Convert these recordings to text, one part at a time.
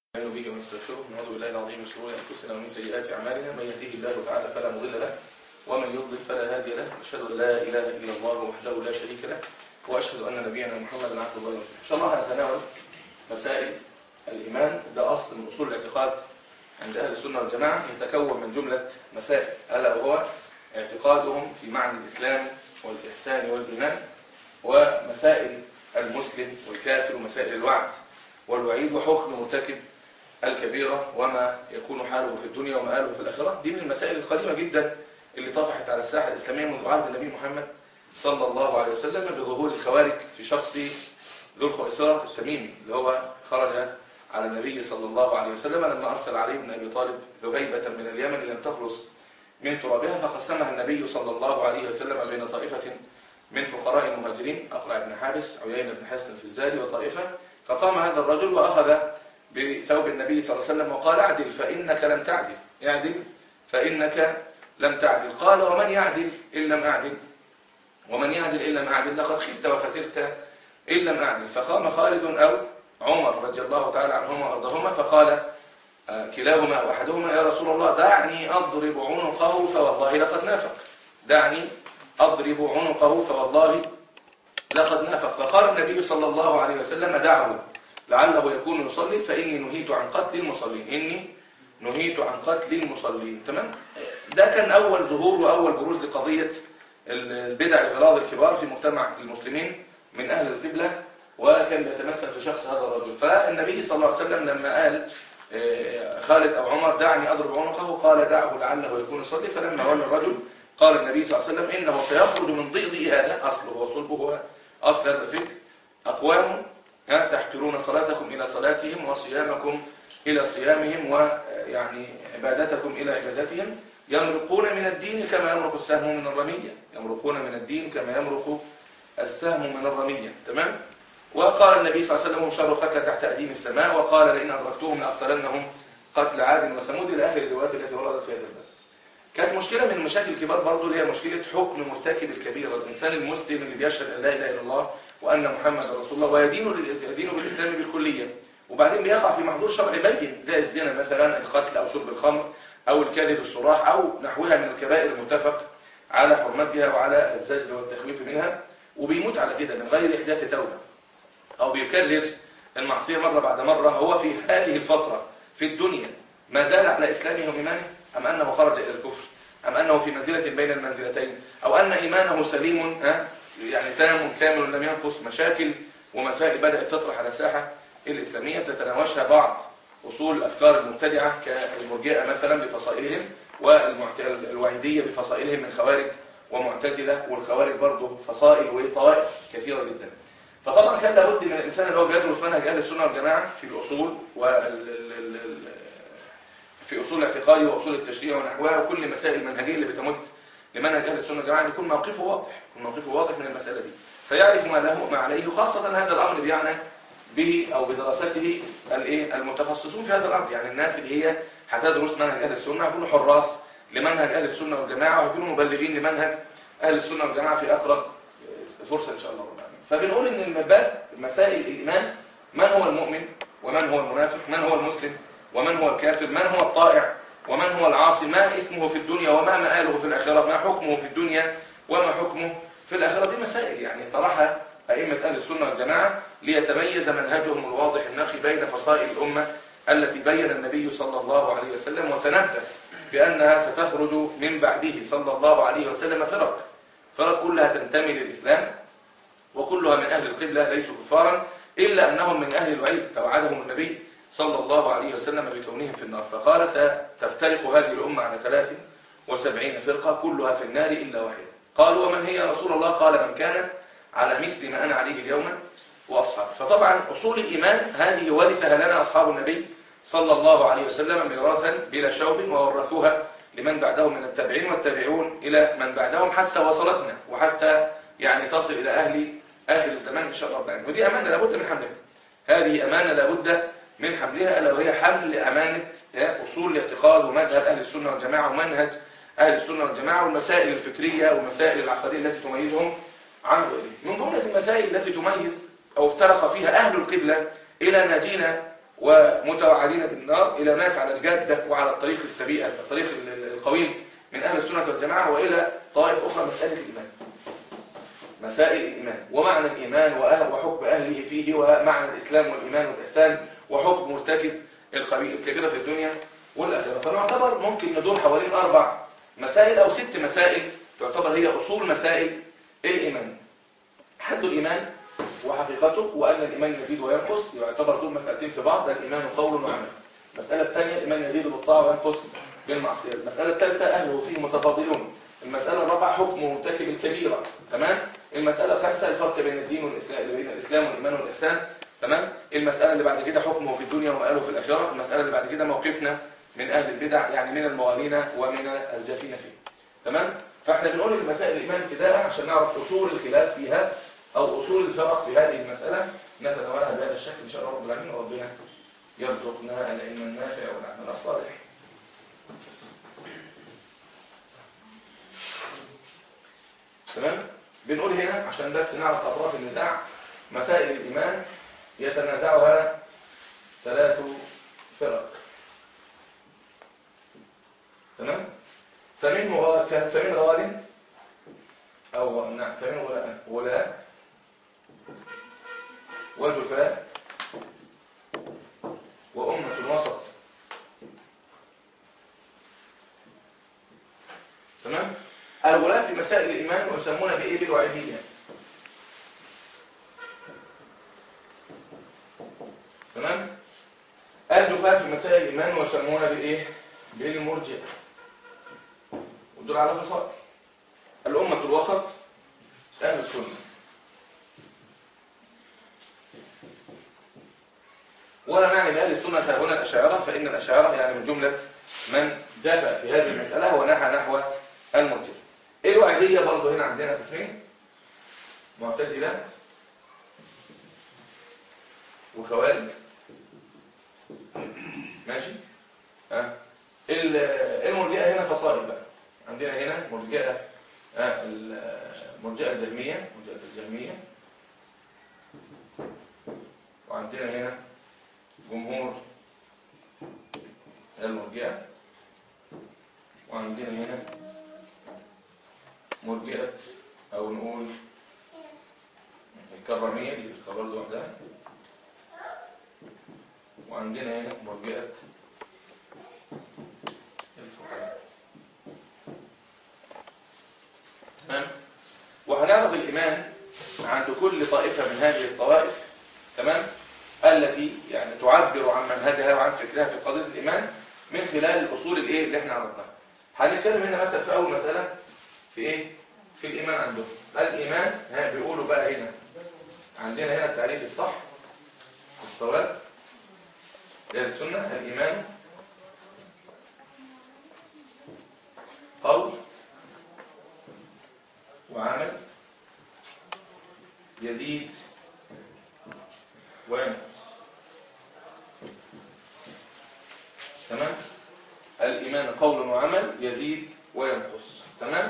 نستعين به ونستغفره ونعوذ بالله العظيم من شرور انفسنا ومن سيئات اعمالنا من يهده الله تعالى فلا مضل له ومن يضلل فلا هادي له واشهد ان لا اله الا الله وحده لا شريك له واشهد ان نبينا محمدا عبده الله ورسوله ان شاء الله هنتناول مسائل الايمان ده اصل من اصول الاعتقاد عند اهل السنه والجماعه يتكون من جمله مسائل الا وهو اعتقادهم في معنى الاسلام والاحسان والايمان ومسائل المسلم والكافر ومسائل الوعد والوعيد وحكم مرتكب الكبيرة وما يكون حاله في الدنيا ومآله في الآخرة دي من المسائل القديمة جدا اللي طفحت على الساحة الإسلامية منذ عهد النبي محمد صلى الله عليه وسلم بظهور الخوارج في شخص ذو الخويصرة التميمي اللي هو خرج على النبي صلى الله عليه وسلم لما أرسل عليه ابن أبي طالب ذهيبة من اليمن لم تخلص من ترابها فقسمها النبي صلى الله عليه وسلم بين طائفة من فقراء المهاجرين أقرع بن حابس عيين بن حسن الفزاري وطائفة فقام هذا الرجل وأخذ بثوب النبي صلى الله عليه وسلم وقال اعدل فإنك لم تعدل اعدل فإنك لم تعدل قال ومن يعدل إن لم أعدل ومن يعدل إن لم أعدل لقد خبت وخسرت إن لم أعدل فقام خالد أو عمر رضي الله تعالى عنهما وأرضهما فقال كلاهما أو أحدهما يا رسول الله دعني أضرب عنقه فوالله لقد نافق دعني أضرب عنقه فوالله لقد نافق فقال النبي صلى الله عليه وسلم دعه لعله يكون يصلي فإني نهيت عن قتل المصلين إني نهيت عن قتل المصلين تمام ده كان أول ظهور وأول بروز لقضية البدع الغراض الكبار في مجتمع المسلمين من أهل القبلة وكان بيتمثل في شخص هذا الرجل فالنبي صلى الله عليه وسلم لما قال خالد أو عمر دعني أضرب عنقه قال دعه لعله يكون يصلي فلما ولى الرجل قال النبي صلى الله عليه وسلم إنه سيخرج من ضئضئ هذا أصله وصلبه هو أصل هذا الفكر أقوام تحترون صلاتكم إلى صلاتهم وصيامكم إلى صيامهم ويعني عبادتكم إلى عبادتهم يمرقون من الدين كما يمرق السهم من الرمية يمرقون من الدين كما يمرق السهم من الرمية تمام وقال النبي صلى الله عليه وسلم شر قتل تحت أديم السماء وقال لئن أدركتهم لأقتلنهم قتل عاد وثمود إلى آخر الروايات التي وردت في هذا الباب كانت مشكلة من المشاكل الكبار برضه اللي هي مشكلة حكم مرتكب الكبيرة الإنسان المسلم اللي بيشهد أن لا إله إلا الله وأن محمد رسول الله ويدين يدين بالإسلام بالكلية وبعدين بيقع في محظور شرعي بين زي الزنا مثلا القتل أو شرب الخمر أو الكذب الصراح أو نحوها من الكبائر المتفق على حرمتها وعلى الزجر والتخويف منها وبيموت على كده من غير إحداث توبة أو بيكرر المعصية مرة بعد مرة هو في هذه الفترة في الدنيا ما زال على إسلامه وإيمانه أم أنه خرج إلى الكفر أم أنه في منزلة بين المنزلتين أو أن إيمانه سليم ها يعني تام كامل لم ينقص مشاكل ومسائل بدأت تطرح على الساحة الإسلامية تتناوشها بعض أصول الأفكار المبتدعة كالمرجئة مثلا بفصائلهم والوحيدية بفصائلهم من خوارج ومعتزلة والخوارج برضه فصائل وطوائف كثيرة جدا فطبعا كان لابد من الإنسان اللي هو بيدرس منهج أهل السنة والجماعة في الأصول وال في أصول الاعتقاد وأصول التشريع ونحوها وكل مسائل المنهجية اللي بتمت لمنهج أهل السنة والجماعة أن يكون موقفه واضح يكون موقفه واضح من المسألة دي فيعرف ما له ما عليه وخاصة هذا الأمر بيعنى به أو بدراسته الايه المتخصصون في هذا الأمر يعني الناس اللي هي هتدرس منهج أهل السنة هيكونوا حراس لمنهج أهل السنة والجماعة وهيكونوا مبلغين لمنهج أهل السنة والجماعة في أقرب فرصة إن شاء الله فبنقول إن المباب مسائل الإيمان من هو المؤمن ومن هو المنافق من هو المسلم ومن هو الكافر من هو الطائع ومن هو العاصي ما اسمه في الدنيا وما مآله في الآخرة ما حكمه في الدنيا وما حكمه في الآخرة دي مسائل يعني طرحها أئمة أهل السنة والجماعة ليتميز منهجهم الواضح النقي بين فصائل الأمة التي بين النبي صلى الله عليه وسلم وتنبه بأنها ستخرج من بعده صلى الله عليه وسلم فرق فرق كلها تنتمي للإسلام وكلها من أهل القبلة ليسوا كفارا إلا أنهم من أهل الوعيد توعدهم النبي صلى الله عليه وسلم بكونهم في النار فقال ستفترق هذه الأمة على 73 فرقة كلها في النار إلا واحدة قالوا ومن هي يا رسول الله قال من كانت على مثل ما أنا عليه اليوم وأصحاب فطبعا أصول الإيمان هذه ورثها لنا أصحاب النبي صلى الله عليه وسلم ميراثا بلا شوب وورثوها لمن بعدهم من التابعين والتابعون إلى من بعدهم حتى وصلتنا وحتى يعني تصل إلى أهل آخر الزمان إن شاء الله العالمين ودي أمانة لابد من حملها هذه أمانة لابد من حملها ألا وهي حمل أمانة أصول الاعتقاد ومذهب أهل السنة والجماعة ومنهج أهل السنة والجماعة والمسائل الفكرية والمسائل العقدية التي تميزهم عن غيرهم من جملة المسائل التي تميز أو افترق فيها أهل القبلة إلى ناجين ومتوعدين بالنار إلى ناس على الجادة وعلى الطريق السبيل الطريق القويم من أهل السنة والجماعة وإلى طائف أخرى مسألة الإيمان مسائل الإيمان ومعنى الإيمان وأهل وحكم أهله فيه ومعنى الإسلام والإيمان والإحسان وحكم مرتكب الكبيرة في الدنيا والآخرة فنعتبر ممكن ندور حوالين أربع مسائل أو ست مسائل تعتبر هي أصول مسائل الإيمان حد الإيمان وحقيقته وأن الإيمان يزيد وينقص يعتبر دول مسألتين في بعض الإيمان قول وعمل المسألة الثانية الإيمان يزيد بالطاعة وينقص بالمعصية المسألة الثالثة أهله فيه متفاضلون المسألة الرابعة حكم مرتكب الكبيرة تمام المسألة الخامسة الفرق بين الدين والإسلام بين الإسلام والإيمان والإحسان تمام المسألة اللي بعد كده حكمه في الدنيا ومآله في الآخرة المسألة اللي بعد كده موقفنا من أهل البدع يعني من الموالين ومن الجافين فيه تمام فاحنا بنقول المسائل الإيمان ابتداء عشان نعرف أصول الخلاف فيها أو أصول الفرق في هذه المسألة نتناولها بهذا الشكل إن شاء الله رب العالمين وربنا يرزقنا العلم النافع والعمل الصالح تمام بنقول هنا عشان بس نعرف أطراف النزاع مسائل الإيمان يتنازعها ثلاث فرق تمام فمن مغا... فمن غوال أو نعم فمن غلاء غلاء وجفاء وأمة وسط تمام الغلاء في مسائل الإيمان ويسمونها بإيه بالوعيدية تمام الجفاء في مسائل الإيمان ويسمونها بإيه بالمرجئة ودول على فصائل الأمة الوسط أهل السنة ولا نعني بأهل السنة هنا الأشاعرة فإن الأشاعرة يعني من جملة من دافع في هذه المسألة ونحى نحو المرجئة الوعيدية برضه هنا عندنا قسمين معتزلة وخوارج ماشي ها المرجئة هنا فصائل بقى عندنا هنا مرجئة المرجئة الجهمية مرجئة الجهمية وعندنا هنا جمهور المرجئة وعندنا هنا مرجئة أو نقول الكرامية دي الكبار لوحدها وعندنا هنا مرجئة الفقهاء تمام وهنعرف الإيمان عند كل طائفة من هذه الطوائف تمام التي يعني تعبر عن منهجها وعن فكرها في قضية الإيمان من خلال الأصول الإيه اللي احنا عرضناها هنتكلم هنا مثلا في أول مسألة في إيه في الإيمان عندهم الإيمان ها بيقولوا بقى هنا عندنا هنا التعريف الصح الصواب ده السنة الإيمان قول وعمل يزيد وينقص تمام الإيمان قول وعمل يزيد وينقص تمام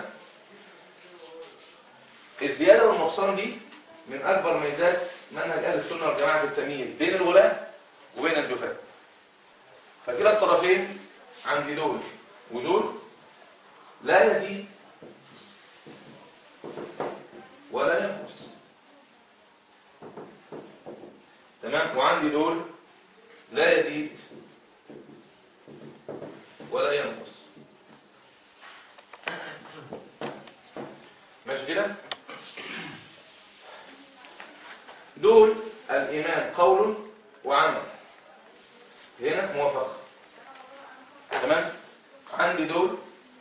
الزيادة والنقصان دي من أكبر ميزات منهج أهل السنة والجماعة في التمييز بين الولاء وبين الجفاء فكلا الطرفين عندي دول ودول لا يزيد ولا ينقص تمام وعندي دول لا يزيد ولا ينقص ماشي كده دول الإيمان قول وعمل هنا موافقة تمام عندي دول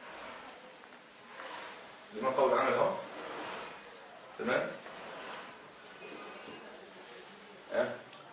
الإيمان قول وعمل اهو تمام ها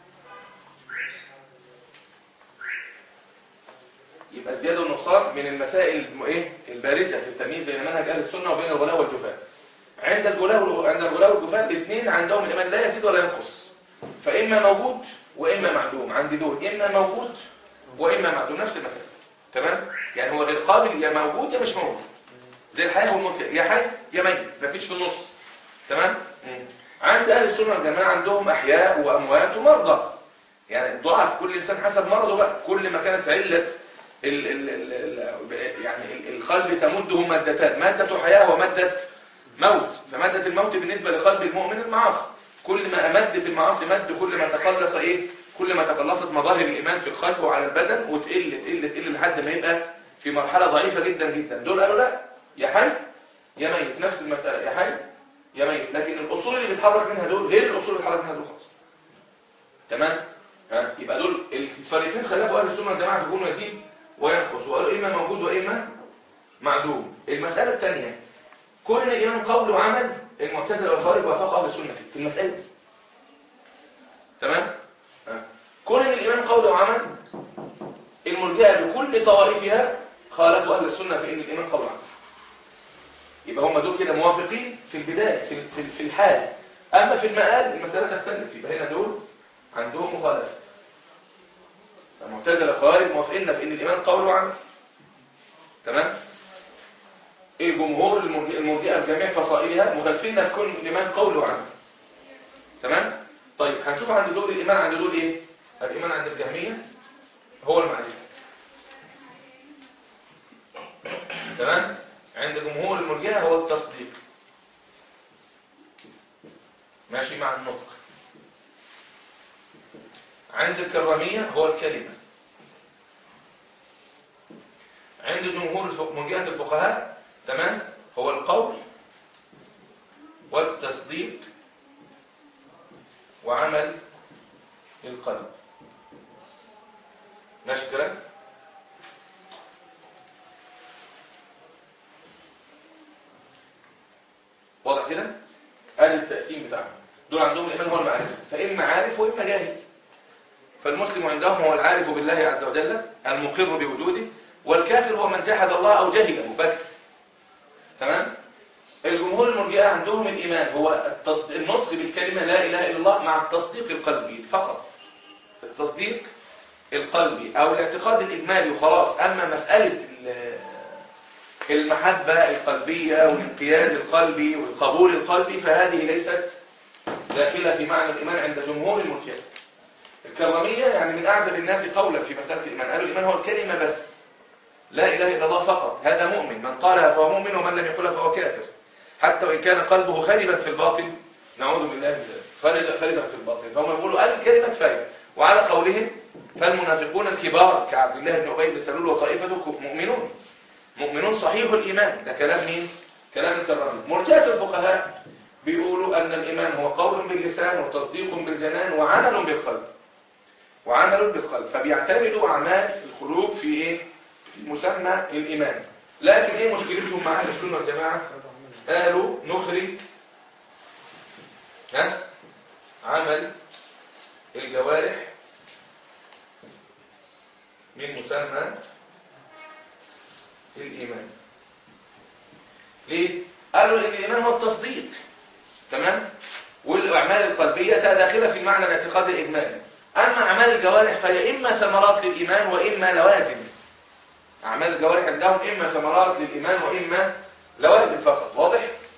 يبقى الزيادة والنقصان من المسائل ايه البارزة في التمييز بين منهج أهل السنة وبين الغلاء والجفاء عند الغلاء عند الغلاء والجفاء الاثنين عندهم الإيمان لا يزيد ولا ينقص فإما موجود وإما معدوم عندي دول إما موجود وإما معدوم نفس المسألة تمام يعني هو غير قابل يا موجود يا مش موجود زي الحياة والموت يا حي يا ميت مفيش في النص تمام عند أهل السنة والجماعة عندهم أحياء وأموات ومرضى يعني الضعاف بقى كل انسان حسب مرضه بقى كل ما كانت عله ال ال ال ال يعني ال- القلب تمده مادتان ماده حياه وماده موت فماده الموت بالنسبه لقلب المؤمن المعاصي كل ما امد في المعاصي مد كل ما تقلص ايه كل ما تقلصت مظاهر الايمان في القلب وعلى البدن وتقل تقل تقل لحد ما يبقى في مرحله ضعيفه جدا جدا دول قالوا لا يا حي يا ميت نفس المساله يا حي يا ميت لكن الاصول اللي بيتحرك منها دول غير الاصول اللي بيتحرك منها دول خالص تمام ها يبقى دول الفريقين خلفوا اهل السنه والجماعه يكونوا يزيد وينقص وقالوا اما موجود واما معدوم المساله الثانيه كون الايمان قول وعمل المعتزله والخوارج وافقوا اهل السنه فيه في المساله دي تمام ها. كون ان الايمان قول وعمل المرجئه بكل طوائفها خالفوا اهل السنه في ان الايمان قول وعمل يبقى هم دول كده موافقين في البدايه في في في الحال اما في المآل المساله تختلف يبقى هنا دول عندهم مخالفه المعتزله الخوارج موافقين في ان الايمان قول وعمل تمام الجمهور المرجئه المرجئة بجميع فصائلها مخالفين في كون الايمان قول وعمل تمام طيب هنشوف عند دول الايمان عند دول ايه الايمان عند الجهميه هو المعرفه تمام عند جمهور المرجئه هو التصديق ماشي مع النطق عند الكراميه هو الكلمه عند جمهور الفق- مرجئه الفقهاء تمام هو القول والتصديق وعمل القلب ماشي الكلام واضح كده ادي التقسيم بتاعهم دول عندهم الايمان هو المعرفه فاما عارف واما جاهل فالمسلم عندهم هو العارف بالله عز وجل المقر بوجوده والكافر هو من جحد الله او جهله بس تمام الجمهور المرجئه عندهم الايمان هو التصد... النطق بالكلمه لا اله الا الله مع التصديق القلبي فقط التصديق القلبي او الاعتقاد الاجمالي وخلاص اما مساله ال- المحبه القلبيه والانقياد القلبي والقبول القلبي فهذه ليست داخله في معنى الايمان عند جمهور المرجئه الكراميه يعني من اعجب الناس قولا في مساله الايمان قالوا الايمان هو الكلمه بس لا اله الا الله فقط هذا مؤمن من قالها فهو مؤمن ومن لم يقلها فهو كافر حتى وان كان قلبه خربا في الباطن نعوذ بالله من ذلك خرج خربا في الباطن فهم يقولوا قال الكلمه كفايه وعلى قولهم فالمنافقون الكبار كعبد الله بن ابي بن سلول وطائفته مؤمنون مؤمنون صحيح الايمان ده كلام مين كلام الكرامي مرجئه الفقهاء بيقولوا ان الايمان هو قول باللسان وتصديق بالجنان وعمل بالقلب وعمل بالقلب فبيعتمدوا اعمال القلوب في ايه في مسمى الايمان لكن ايه مشكلتهم مع اهل السنه والجماعه قالوا نخرج ها عمل الجوارح من مسمى الايمان ليه قالوا ان الايمان هو التصديق تمام والاعمال القلبيه داخله في معنى الاعتقاد الاجمالي اما اعمال الجوارح فهي اما ثمرات للايمان واما لوازم اعمال الجوارح عندهم اما ثمرات للايمان واما لوازم فقط واضح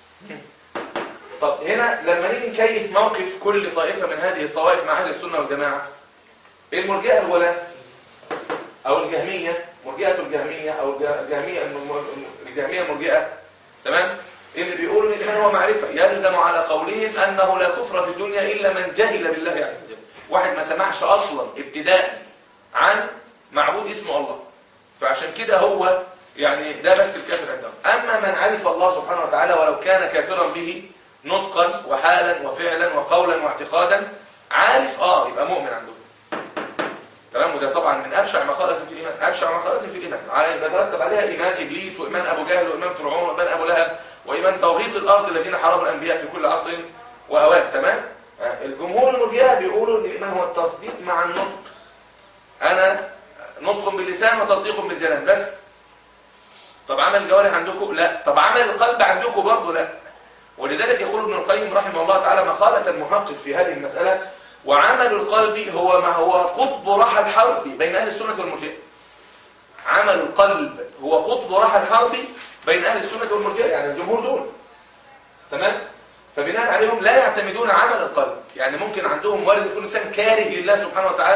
طب هنا لما نيجي نكيف موقف كل طائفه من هذه الطوائف مع اهل السنه والجماعه المرجئه الولاة او الجهميه مرجئه الجهميه او الج- الجهميه الجهميه المرجئه تمام اللي بيقولوا ان الايمان هو معرفه يلزم على قولهم انه لا كفر في الدنيا الا من جهل بالله عز وجل واحد ما سمعش اصلا ابتداء عن معبود اسمه الله فعشان كده هو يعني ده بس الكافر عندهم اما من عرف الله سبحانه وتعالى ولو كان كافرا به نطقا وحالا وفعلا وقولا واعتقادا عارف اه يبقى مؤمن عندهم تمام وده طبعا من ابشع مخالف في الايمان ابشع مخالف في الايمان على يبقى يترتب عليها ايمان ابليس وايمان ابو جهل وايمان فرعون وايمان ابو لهب وايمان توغيط الارض الذين حاربوا الانبياء في كل عصر واوان تمام آه، الجمهور المرجئه بيقولوا ان الايمان هو التصديق مع النطق انا نطق باللسان وتصديق بالجنان بس طب عمل الجوارح عندكم لا طب عمل القلب عندكم برضه لا ولذلك يقول ابن القيم رحمه الله تعالى مقالة المحقق في هذه المسألة وعمل القلب هو ما هو قطب رحى الحرب بين أهل السنة والمرجئة عمل القلب هو قطب رحى الحرب بين أهل السنة والمرجئة يعني الجمهور دول تمام فبناء عليهم لا يعتمدون عمل القلب يعني ممكن عندهم وارد يكون إنسان كاره لله سبحانه وتعالى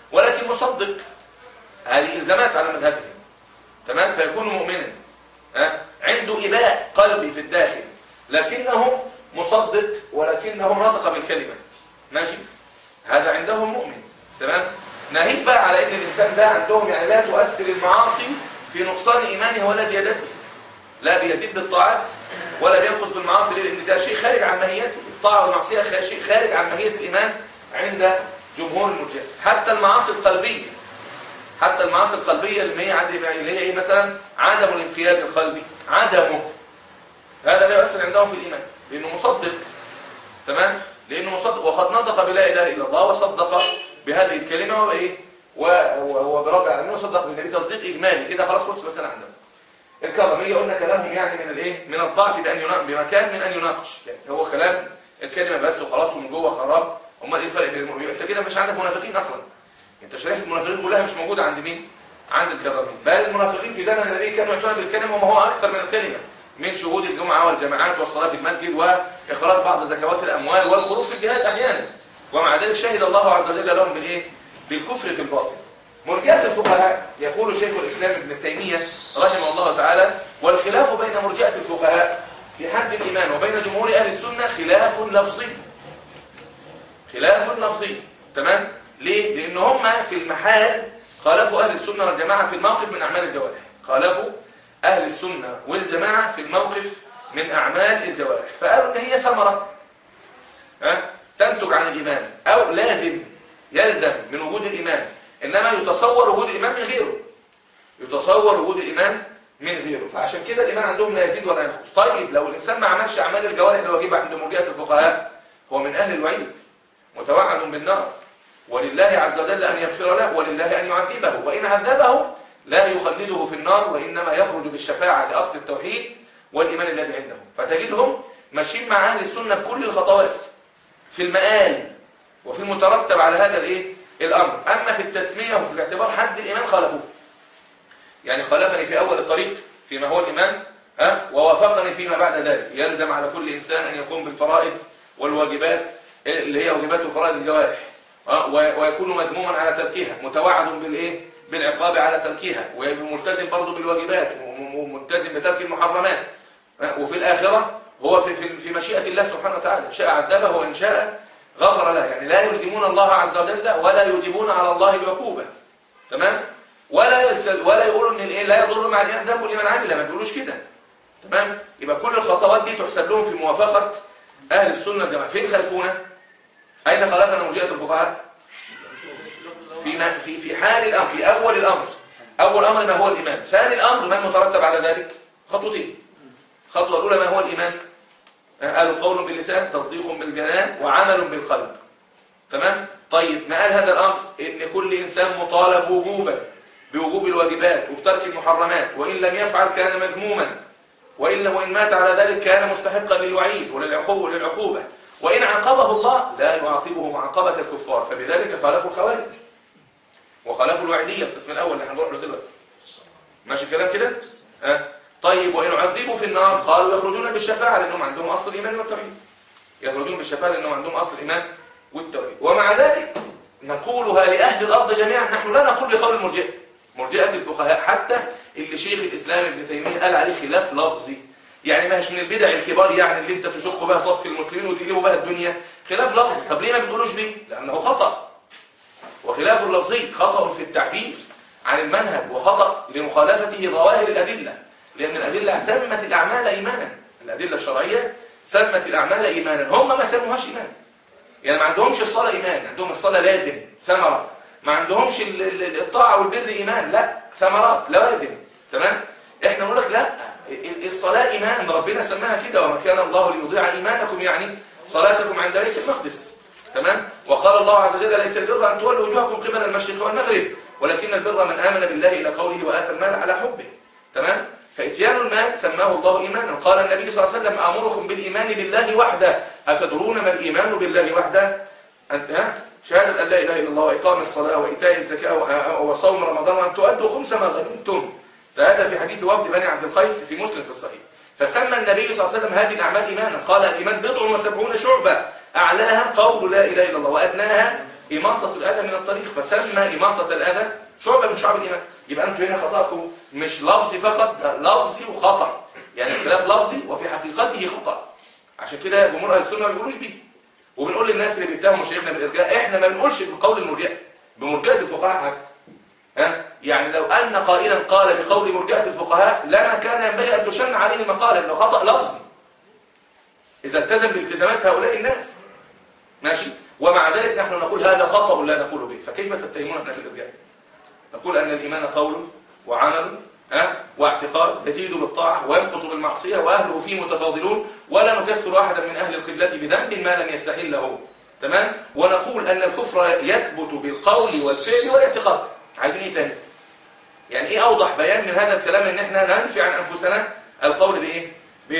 ولكن مصدق هذه إلزامات على مذهبهم تمام فيكون مؤمنا ها عنده إباء قلبي في الداخل لكنه مصدق ولكنه نطق بالكلمة ماشي هذا عندهم مؤمن تمام ناهيك بقى على ان الانسان ده عندهم يعني لا تؤثر المعاصي في نقصان ايمانه ولا زيادته لا بيزيد بالطاعات ولا بينقص بالمعاصي لان ده شيء خارج عن ماهيته الطاعه والمعصيه شيء خارج عن ماهيه الايمان عند جمهور المرجئه حتى المعاصي القلبيه حتى المعاصي القلبيه اللي هي عند اللي هي ايه مثلا عدم الانقياد القلبي عدمه هذا لا يؤثر عندهم في الايمان لانه مصدق تمام لانه مصدق وقد نطق بلا اله الا الله وصدق بهذه الكلمه وايه وبرب العالمين وصدق بالنبي تصديق اجمالي كده خلاص خلص مساله عندهم الكراميه قلنا كلامهم يعني من الايه من الضعف بان يناقش بمكان من ان يناقش يعني هو كلام الكلمه بس وخلاص ومن جوه خراب امال ايه الفرق بين المؤمنين انت كده مش عندك منافقين اصلا انت شريحه المنافقين كلها مش موجوده عند مين عند الكرامين بل المنافقين في زمن النبي كانوا يعتون بالكلمه وما هو اكثر من الكلمه من شهود الجمعة والجماعات والصلاة في المسجد وإخراج بعض زكوات الأموال والخروج في الجهاد أحيانا ومع ذلك شهد الله عز وجل لهم بالإيه؟ بالكفر في الباطن مرجئة الفقهاء يقول شيخ الإسلام ابن تيمية رحمه الله تعالى والخلاف بين مرجئة الفقهاء في حد الإيمان وبين جمهور أهل السنة خلاف لفظي خلاف لفظي تمام؟ ليه؟ لأن هم في المحال خالفوا أهل السنة والجماعة في الموقف من أعمال الجوارح خالفوا أهل السنة والجماعة في الموقف من أعمال الجوارح فقالوا إن هي ثمرة ها تنتج عن الإيمان أو لازم يلزم من وجود الإيمان إنما يتصور وجود الإيمان من غيره يتصور وجود الإيمان من غيره فعشان كده الإيمان عندهم لا يزيد ولا ينقص طيب لو الإنسان ما عملش أعمال الجوارح الواجبة عند مرجئة الفقهاء هو من أهل الوعيد متوعد بالنار ولله عز وجل أن يغفر له ولله أن يعذبه وإن عذبه لا يخلده في النار وإنما يخرج بالشفاعة لأصل التوحيد والإيمان الذي عندهم فتجدهم ماشيين مع أهل السنة في كل الخطوات في المآل وفي المترتب على هذا الايه الأمر أما في التسمية وفي الاعتبار حد الإيمان خالفوه يعني خالفني في أول الطريق فيما هو الإيمان ها ووافقني فيما بعد ذلك يلزم على كل إنسان أن يقوم بالفرائض والواجبات اللي هي واجبات وفرائض الجوارح ويكون مذموما على تركها متوعد بالإيه بالعقاب على تركها وملتزم برضه بالواجبات وملتزم بترك المحرمات وفي الآخرة هو في, في, في مشيئة الله سبحانه وتعالى شاء عذبه وإن شاء غفر له يعني لا يلزمون الله عز وجل ولا يجيبون على الله بعقوبة تمام ولا يلسل ولا يقولوا ان الايه لا يضر مع الايه ذنب لمن عمل ما بيقولوش كده تمام يبقى كل الخطوات دي تحسب لهم في موافقه اهل السنه الجماعه فين خلفونا اين خلفنا مرجئه الفقهاء في في في حال الامر في اول الامر اول امر ما هو الايمان ثاني الامر ما المترتب على ذلك خطوتين الخطوه الاولى ما هو الايمان قالوا قول باللسان تصديق بالجنان وعمل بالقلب تمام طيب ما قال هذا الامر ان كل انسان مطالب وجوبا بوجوب الواجبات وبترك المحرمات وان لم يفعل كان مذموما وان وان مات على ذلك كان مستحقا للوعيد وللعقوبه وللعقوبه وان عاقبه الله لا يعاقبه معاقبه الكفار فبذلك خالفوا الخوارج وخالفوا الوعيديه القسم الاول اللي هنروح له دلوقتي ماشي الكلام كده ها طيب وإن عذبوا في النار قالوا يخرجون بالشفاعة لأنهم عندهم أصل الإيمان والتوحيد يخرجون بالشفاعة لأنهم عندهم أصل الإيمان والتوحيد ومع ذلك نقولها لأهل الأرض جميعا نحن لا نقول بقول المرجئة مرجئة الفقهاء حتى اللي شيخ الإسلام ابن تيمية قال عليه خلاف لفظي يعني ما هش من البدع الكبار يعني اللي انت تشق بها صف المسلمين وتقلبوا بها الدنيا خلاف لفظي طب ليه ما بتقولوش بيه لأنه خطأ وخلاف اللفظي خطأ في التعبير عن المنهج وخطأ لمخالفته ظواهر الأدلة لأن الأدلة سمت الأعمال إيمانا الأدلة الشرعية سمت الأعمال إيمانا هم ما سموهاش إيمان يعني ما عندهمش الصلاة إيمان عندهم الصلاة لازم ثمرة ما عندهمش الطاعة والبر إيمان لا ثمرات لوازم تمام إحنا نقول لك لا الصلاة إيمان ربنا سماها كده وما كان الله ليضيع إيمانكم يعني صلاتكم عند بيت المقدس تمام وقال الله عز وجل ليس البر أن تولوا وجوهكم قبل المشرق والمغرب ولكن البر من آمن بالله إلى قوله وآتى المال على حبه تمام فإتيان المال سماه الله إيمانا قال النبي صلى الله عليه وسلم أمركم بالإيمان بالله وحده أتدرون ما الإيمان بالله وحده أنت شهادة أن لا إله إلا الله وإقام الصلاة وإيتاء الزكاة وصوم رمضان وأن تؤدوا خمس ما غنمتم فهذا في حديث وفد بني عبد القيس في مسلم في الصحيح فسمى النبي صلى الله عليه وسلم هذه الأعمال إيمانا قال الإيمان بضع وسبعون شعبة أعلاها قول لا إله إلا الله وأدناها إماطة الأذى من الطريق فسمى إماطة الأذى شعبة من شعب الإيمان يبقى أنتوا هنا خطأكم مش لفظي فقط ده لفظي وخطأ يعني الخلاف لفظي وفي حقيقته خطأ عشان كده جمهور أهل السنة ما بيقولوش بيه وبنقول للناس اللي بيتهموا شيخنا بالإرجاء إحنا ما بنقولش بقول المرجئة بمرجئة الفقهاء حتى ها يعني لو أن قائلا قال بقول مرجئة الفقهاء لما كان ينبغي أن تشن عليه المقالة لأنه خطأ لفظي إذا التزم بالتزامات هؤلاء الناس ماشي ومع ذلك نحن نقول هذا خطأ لا نقول به فكيف تتهمون ابن الإرجاء نقول أن الإيمان قول وعمل أه؟ واعتقاد يزيد بالطاعة وينقص بالمعصية وأهله فيه متفاضلون ولا نكفر أحدا من أهل القبلة بذنب ما لم يستحله تمام ونقول أن الكفر يثبت بالقول والفعل والاعتقاد عايزين إيه تاني يعني إيه أوضح بيان من هذا الكلام إن إحنا ننفي عن أنفسنا القول بإيه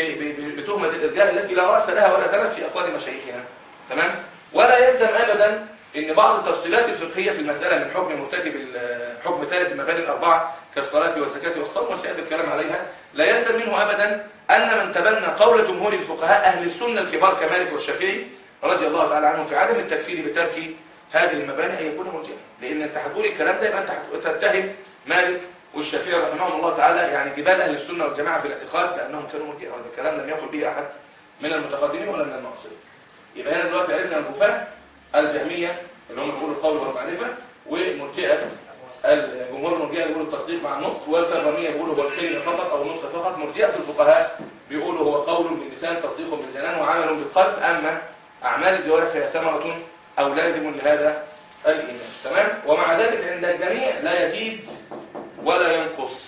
بتهمة الإرجاء التي لا رأس لها ولا تلف في أقوال مشايخنا تمام ولا يلزم أبدا ان بعض التفصيلات الفقهيه في المساله من حكم مرتكب حكم ثالث المباني الاربعه كالصلاه والزكاه والصوم وسياتي الكلام عليها لا يلزم منه ابدا ان من تبنى قول جمهور الفقهاء اهل السنه الكبار كمالك والشافعي رضي الله تعالى عنهم في عدم التكفير بترك هذه المباني ان يكون مرجئا لان انت هتقول الكلام ده يبقى انت تتهم مالك والشافعي رحمهم الله تعالى يعني جبال اهل السنه والجماعه في الاعتقاد بانهم كانوا مرجئه هذا الكلام لم يقل به احد من المتقدمين ولا من المعاصرين يبقى هنا دلوقتي عرفنا الجفاه الجهميه اللي هم بيقولوا القول والمعرفه ومرجئه الجمهور المرجئه بيقولوا التصديق مع النطق والكرميه بيقولوا هو الكلمه فقط او النطق فقط مرجئه الفقهاء بيقولوا هو قول باللسان تصديق بالجنان وعمل بالقلب اما اعمال الجوارح فهي ثمره او لازم لهذا الايمان تمام ومع ذلك عند الجميع لا يزيد ولا ينقص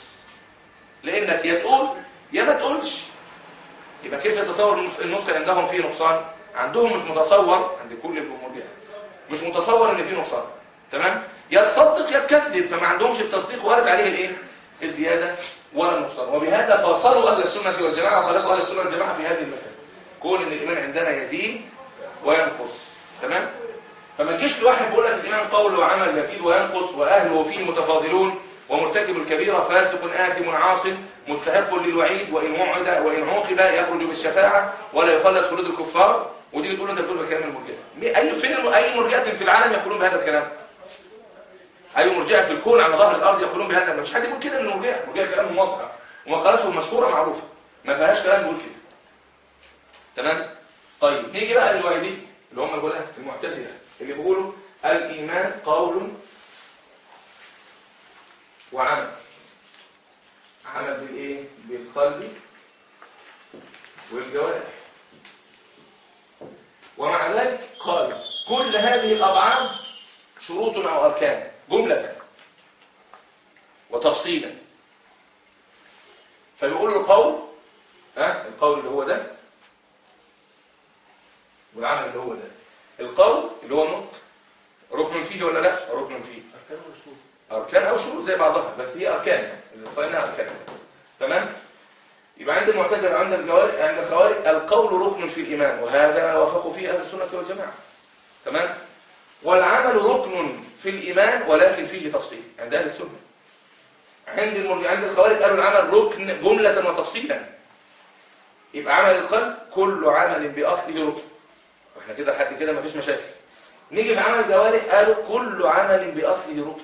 لانك يا تقول يا ما تقولش يبقى كيف يتصور النطق عندهم فيه نقصان عندهم مش متصور عند كل المرجئه مش متصور ان في نقصان تمام يا تصدق يا تكذب فما عندهمش التصديق وارد عليه الايه الزياده ولا النقصان وبهذا فاصلوا اهل السنه والجماعه وخالفوا اهل السنه والجماعه في هذه المساله كون ان الايمان عندنا يزيد وينقص تمام فما تجيش لواحد بيقول لك الايمان قول وعمل يزيد وينقص واهله فيه متفاضلون ومرتكب الكبيره فاسق آثم عاص مستحق للوعيد وان وعد وان عوقب يخرج بالشفاعه ولا يخلد خلود الكفار ودي تقول انت بتقول بكلام المرجئه اي فين اي مرجئه في العالم يقولون بهذا الكلام اي مرجئه في الكون على ظهر الارض يقولون بهذا مش حد يقول كده من المرجئه المرجئه كلام موضح ومقالاتهم مشهوره معروفه ما فيهاش كلام يقول كده تمام طيب نيجي بقى للواردي اللي هم الغلاة المعتزله اللي بيقولوا الايمان قول وعمل عمل بالايه بالقلب والجوارح ومع ذلك قال كل هذه الأبعاد شروط أو أركان جملة وتفصيلا فيقول القول ها القول اللي هو ده والعمل اللي هو ده القول اللي هو النطق ركن فيه ولا لا ركن فيه أركان وشروط أركان أو شروط زي بعضها بس هي أركان الصينة أركان تمام يبقى عند المعتزله عند الجوارح عند الخوارج القول ركن في الإيمان وهذا وافقوا فيه أهل السنة والجماعة تمام والعمل ركن في الإيمان ولكن فيه تفصيل عند أهل السنة عند المرجع عند الخوارج قالوا العمل ركن جملة وتفصيلا يبقى عمل القلب كل عمل بأصله ركن واحنا كده لحد كده مفيش مشاكل نيجي في عمل الجوارح قالوا كل عمل بأصله ركن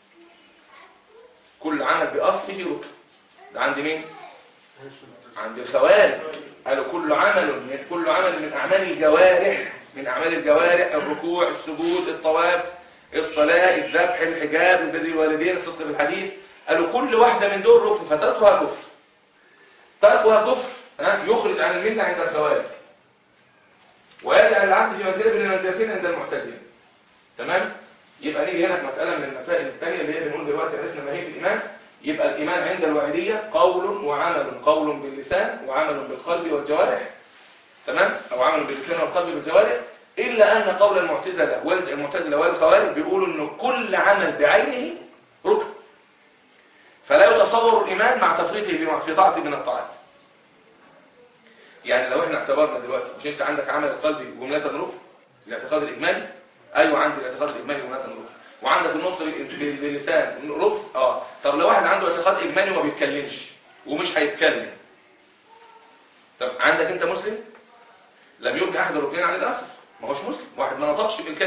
كل عمل بأصله ركن ده عند مين؟ أهل السنة عند الخوارج قالوا كل عمل من كل عمل من أعمال الجوارح من أعمال الجوارح الركوع السجود الطواف الصلاة الذبح الحجاب بر الوالدين الصدق بالحديث قالوا كل واحدة من دول ركن فتركها كفر تركها كفر ها يخرج عن الملة عند الخوارج ويجعل العبد في منزلة بين المنزلتين عند المعتزلة تمام يبقى نيجي هنا في مسألة من المسائل الثانية اللي هي بنقول دلوقتي عرفنا ما هي الإيمان يبقى الإيمان عند الوعيدية قول وعمل قول باللسان وعمل بالقلب والجوارح تمام أو عمل باللسان والقلب والجوارح إلا أن قول المعتزلة والمعتزلة والخوارج بيقولوا إن كل عمل بعينه ركن فلا يتصور الإيمان مع تفريطه في- في طاعة من الطاعات يعني لو احنا اعتبرنا دلوقتي مش انت عندك عمل القلب جملة ركن الاعتقاد الإجمالي أيوة عندي الاعتقاد الإجمالي جملة ركن وعندك النطق بالإنس- باللسان ركن اه طب لو واحد عنده اعتقاد إجمالي وما بيتكلمش ومش هيتكلم طب عندك انت مسلم لم يبني احد الركنين عن الاخر ما هوش مسلم واحد ما نطقش بالكلمه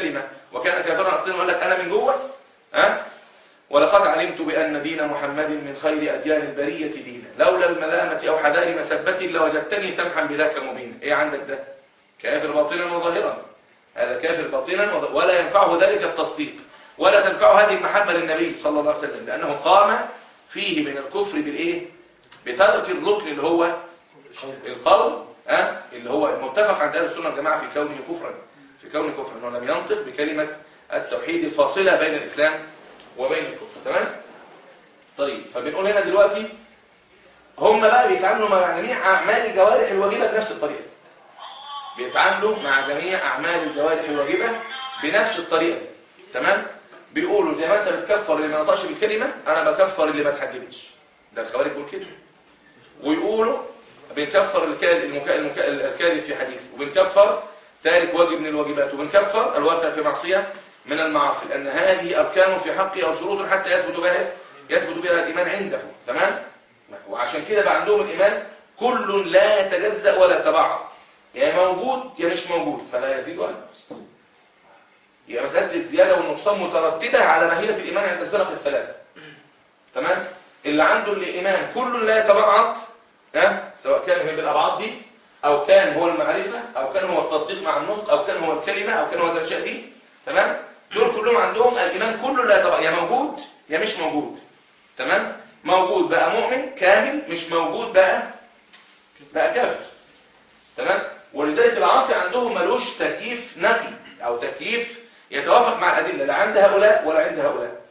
وكان كافرا اصلا يقول لك انا من جوه ها ولقد علمت بأن دين محمد من خير أديان البرية دينا لولا الملامة أو حذار مسبة لوجدتني سمحا بذاك المبين إيه عندك ده كافر باطنا وظاهرا هذا كافر باطنا ولا ينفعه ذلك التصديق ولا تنفعه هذه المحبة للنبي صلى الله عليه وسلم لأنه قام فيه من الكفر بالإيه بترك الركن اللي هو القول أه؟ اللي هو المتفق عند أهل السنة والجماعة في كونه كفرا في كونه كفرا أنه لم ينطق بكلمة التوحيد الفاصلة بين الإسلام وبين الكفر تمام طيب فبنقول هنا دلوقتي هم بقى بيتعاملوا مع جميع أعمال الجوارح الواجبة بنفس الطريقة بيتعاملوا مع جميع أعمال الجوارح الواجبة بنفس الطريقة تمام بيقولوا زي ما انت بتكفر اللي ما نطقش بالكلمة انا بكفر اللي ما اتحجبتش ده الخوارج بيقول كده ويقولوا بنكفر الكاذب في حديث وبنكفر تارك واجب من الواجبات وبنكفر الواقع في معصية من المعاصي لأن هذه أركان في حقه أو شروط حتى يثبت بها يثبت بها الإيمان عنده تمام وعشان كده بقى عندهم الإيمان كل لا يتجزأ ولا يتبعض يا يعني موجود يا مش موجود فلا يزيد ولا ينقص يبقى مسألة الزيادة والنقصان مترددة على ماهية الإيمان عند الفرق الثلاثة تمام اللي عنده الإيمان كل لا يتبعض ها سواء كان هي بالأبعاد دي أو كان هو المعرفة أو كان هو التصديق مع النطق أو كان هو الكلمة أو كان هو الأشياء دي تمام دول كلهم عندهم الإيمان كله لا يتبعض يا موجود يا مش موجود تمام موجود بقى مؤمن كامل مش موجود بقى بقى كافر تمام ولذلك العاصي عندهم ملوش تكييف نقي أو تكييف يتوافق مع الأدلة لا عند هؤلاء ولا عند هؤلاء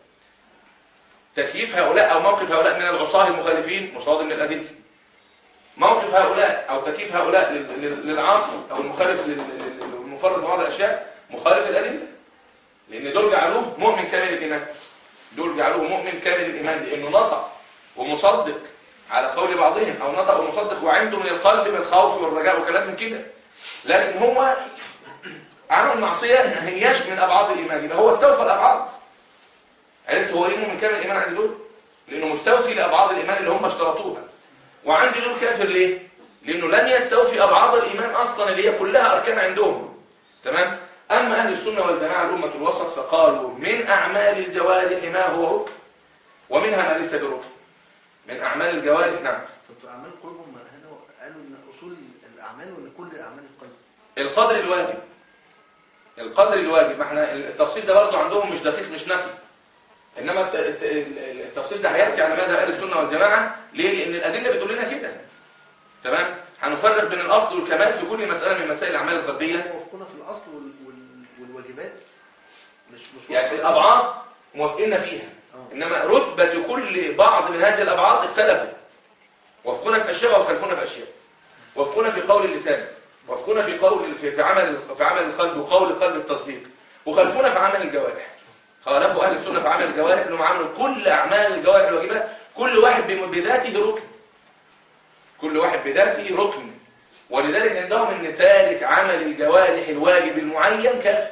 تكييف هؤلاء أو موقف هؤلاء من العصاه المخالفين مصادم للأدلة موقف هؤلاء أو تكييف هؤلاء للعاصي أو المخالف للمفرط في بعض الأشياء مخالف للأدلة لأن دول جعلوه مؤمن كامل الإيمان دول جعلوه مؤمن كامل الإيمان لأنه نطق ومصدق على قول بعضهم أو نطق ومصدق وعنده من القلب من الخوف والرجاء وكلام من كده لكن هو عمل معصية ما هياش من أبعاد الإيمان يبقى هو استوفى الأبعاد عرفت هو ليه من كامل الإيمان عند دول لأنه مستوفي لأبعاد الإيمان اللي هم اشترطوها وعند دول كافر ليه لأنه لم يستوفي أبعاد الإيمان أصلا اللي هي كلها أركان عندهم تمام أما أهل السنة والجماعة الأمة الوسط فقالوا من أعمال الجوارح ما هو ركن ومنها ما ليس بركن من أعمال الجوارح نعم طب أعمال قلوبهم هنا قالوا إن أصول الأعمال وإن كل أعمال القلب القدر الواجب القدر الواجب ما احنا التفصيل ده برضه عندهم مش دقيق مش نفي انما التفصيل ده هياتي على مذهب اهل السنه والجماعه ليه لان الادله بتقول لنا كده تمام هنفرق بين الاصل والكمال في كل مساله من مسائل الاعمال الفرديه موافقون في الاصل والواجبات مش مش يعني الابعاد موافقين فيها أوه. انما رتبه كل بعض من هذه الابعاد اختلفوا وافقونا في اشياء وخلفونا في اشياء وافقونا في قول اللسان وافقونا في قول في, في عمل في عمل القلب وقول القلب التصديق وخلفونا في عمل الجوارح خالفوا اهل السنه في عمل الجوارح انهم عملوا كل اعمال الجوارح الواجبه كل واحد بذاته ركن كل واحد بذاته ركن ولذلك عندهم ان تارك عمل الجوارح الواجب المعين كافر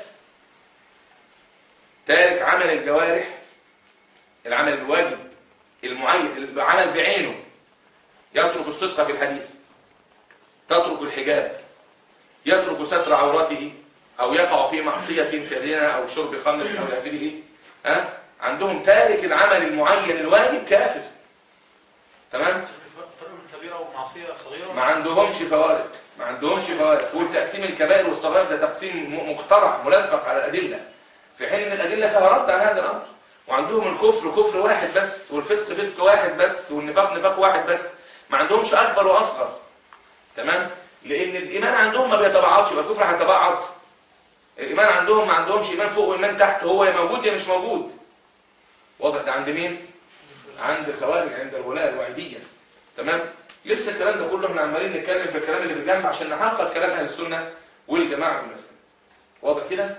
تارك عمل الجوارح العمل الواجب المعين العمل بعينه يترك الصدق في الحديث تترك الحجاب يترك ستر عورته أو يقع في معصية كذنة أو شرب خمر أو آخره ها عندهم تارك العمل المعين الواجب كافر تمام فرق بين كبيرة ومعصية صغيرة ما عندهمش فوارق ما عندهمش فوارق والتقسيم الكبائر والصغائر ده تقسيم مخترع ملفق على الأدلة في حين ان الأدلة فيها رد على هذا الأمر وعندهم الكفر كفر واحد بس والفسق فسق واحد بس والنفاق نفاق واحد بس ما عندهمش أكبر وأصغر تمام لأن الإيمان عندهم ما بيتبعضش يبقى الكفر هيتبعض الإيمان عندهم ما عندهمش إيمان فوق وإيمان تحت هو يا موجود يا مش موجود واضح ده عند مين؟ عند الخوارج عند الولاء الوعيدية تمام؟ لسه الكلام ده كله احنا عمالين نتكلم في الكلام اللي في الجنب عشان نحقق كلام أهل السنة والجماعة في المسألة واضح كده؟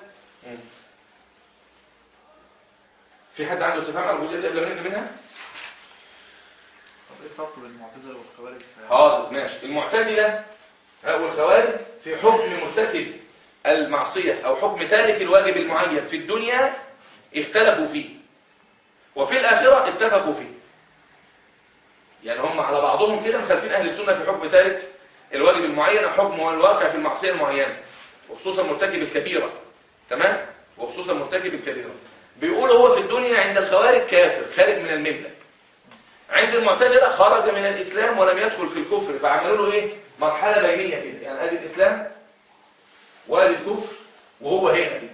في حد عنده استفهام على الجزئيه دي قبل ما ننهي منها؟ طب ايه الفرق بين المعتزله والخوارج؟ حاضر ماشي المعتزله والخوارج في حكم مرتكب المعصية أو حكم تارك الواجب المعين في الدنيا اختلفوا فيه وفي الآخرة اتفقوا فيه يعني هم على بعضهم كده مخالفين أهل السنة في حكم تارك الواجب المعين أو حكم الواقع في المعصية المعينة وخصوصا مرتكب الكبيرة تمام وخصوصا مرتكب الكبيرة بيقول هو في الدنيا عند الخوارج كافر خارج من الملة عند المعتزلة خرج من الإسلام ولم يدخل في الكفر فعملوا له إيه؟ مرحلة بينية كده يعني أدي الإسلام وأدي الكفر وهو هنا كده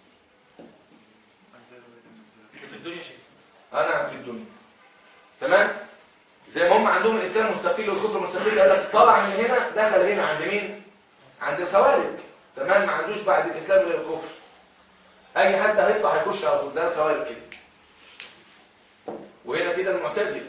في الدنيا شيء أنا في الدنيا تمام؟ زي ما هم عندهم الإسلام مستقل والكفر مستقل قال لك طلع من هنا دخل هنا عند مين؟ عند الخوارج تمام ما عندوش بعد الإسلام غير الكفر أي حد هيطلع هيخش على طول ده الخوارج كده وهنا كده المعتزلة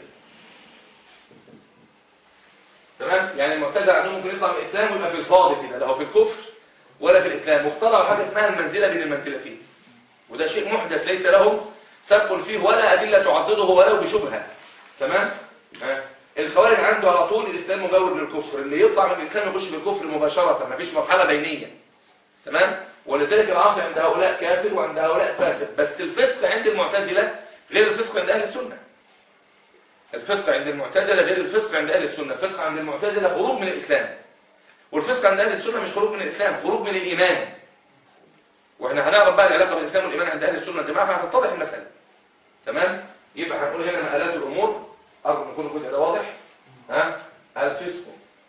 تمام يعني المعتزلة عندهم ممكن يطلع من الإسلام ويبقى في الفاضي كده لا هو في الكفر ولا في الإسلام واخترعوا حاجة اسمها المنزلة بين المنزلتين وده شيء محدث ليس لهم سبق فيه ولا أدلة تعضده ولو بشبهة تمام ها. الخوارج عنده على طول الإسلام مجاور للكفر اللي يطلع من الإسلام يخش في الكفر مباشرة مفيش مرحلة بينية تمام ولذلك العاصي عند هؤلاء كافر وعند هؤلاء فاسق بس الفسق عند المعتزلة غير الفسق عند أهل السنة الفسق عند المعتزلة غير الفسق عند أهل السنة الفسق عند المعتزلة خروج من الإسلام والفسق عند أهل السنة مش خروج من الإسلام خروج من الإيمان واحنا هنعرف بقى العلاقة بين الإسلام والإيمان عند أهل السنة والجماعة فهتتضح المسألة تمام يبقى هنقول هنا مآلات الأمور أرجو أن يكون الجزء ده واضح ها الفسق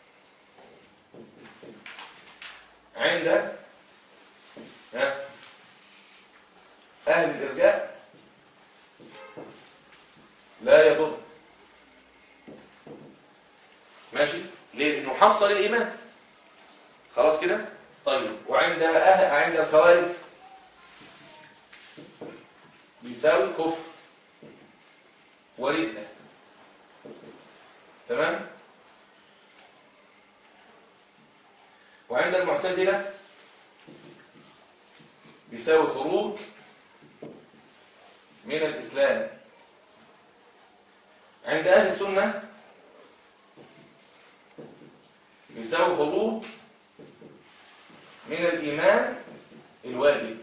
عند ها أهل الإرجاء لا يضر ماشي ليه لانه حصل الايمان خلاص كده طيب وعند أهل عند الخوارج يساوي كفر وردة تمام وعند المعتزلة بيساوي خروج من الإسلام عند أهل السنة يساوي خروج من الإيمان الواجب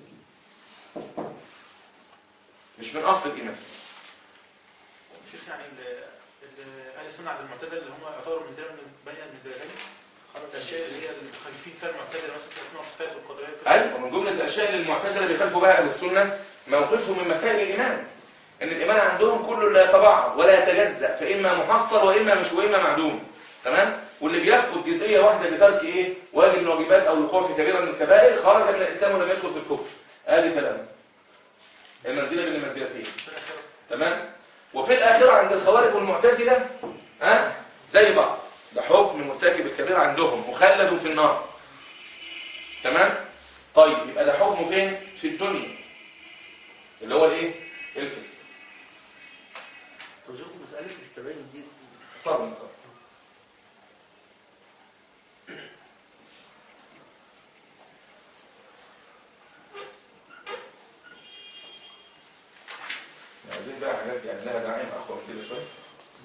مش من أصل الإيمان شيخ يعني ال- ال- اهل السنه عند المعتزله اللي هم يعتبروا من دايما بين المزدلفين الاشياء اللي هي المخالفين فيها المعتزله مثلا اسمها الصفات والقدريه أيوة ومن جملة الأشياء اللي المعتزلة بيخالفوا بها أهل السنة موقفهم من مسائل الإيمان إن الإيمان عندهم كله لا يتبعض ولا يتجزأ فإما محصل وإما مش وإما معدوم تمام واللي بيفقد جزئية واحدة بترك إيه واجب من الواجبات أو الوقوع في كبيرة من الكبائر خرج من الإسلام ولم يدخل في الكفر آدي كلام المنزلة بين المنزلتين تمام وفي الآخرة عند الخوارج والمعتزلة ها زي بعض ده حكم مرتكب الكبيرة عندهم مخلد في النار تمام طيب يبقى ده حكمه فين في الدنيا اللي هو الايه الفسق ترجوكم مسألة التباين دي صبر صبر عايزين بقى حاجات يعني لها دعاية أقوى من كده شوية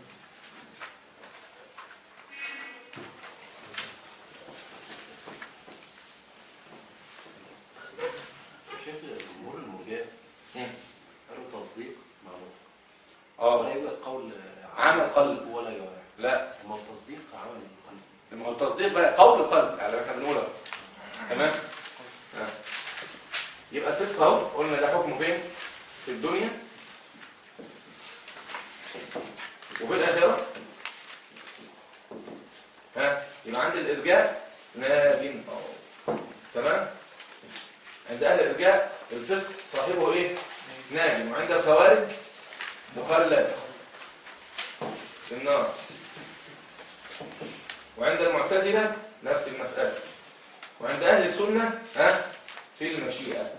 شايف الجمهور المرجئه مم. قالوا تصديق معلوم اه ولا يوجد قول عمل قلب. ولا جوارح لا ما هو التصديق عمل قلب ما هو التصديق بقى قول قلب على ما احنا بنقول اهو تمام آه. يبقى الفسق اهو قلنا ده حكمه فين في الدنيا وفي الاخره ها يبقى عند الارجاء ناجم اهو تمام عند اهل الارجاء الفسق صاحبه ايه ناجم وعند الخوارج مخلد في النار وعند المعتزلة نفس المسألة وعند أهل السنة ها في المشيئة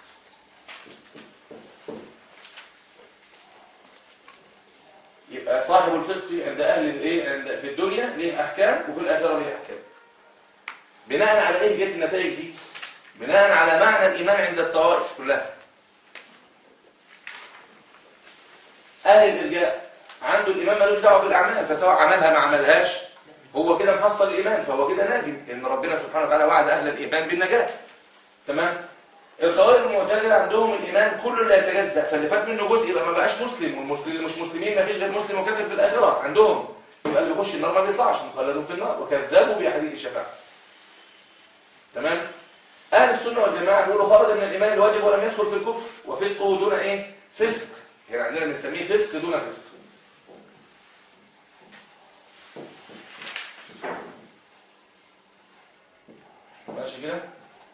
يبقى صاحب الفسق عند أهل الإيه عند في الدنيا ليه أحكام وفي الآخرة ليه أحكام بناء على إيه جت النتائج دي بناء على معنى الإيمان عند الطوائف كلها أهل الإرجاء عنده الإيمان ملوش دعوة بالأعمال فسواء عملها ما عملهاش هو كده محصل الإيمان فهو كده ناجم لأن ربنا سبحانه وتعالى وعد أهل الإيمان بالنجاة تمام الخوارج المعتزله عندهم الإيمان كله لا يتجزأ فاللي فات منه جزء يبقى ما بقاش مسلم والمسلمين اللي مش مسلمين ما فيش غير مسلم وكافر في الآخرة عندهم يبقى اللي يخش النار ما بيطلعش مخلدون في النار وكذبوا بأحاديث الشفاعة تمام اهل السنه والجماعه بيقولوا خرج من الايمان الواجب ولم يدخل في الكفر وفسقه دون ايه فسق يعني عندنا بنسميه فسق دون فسق ماشي كده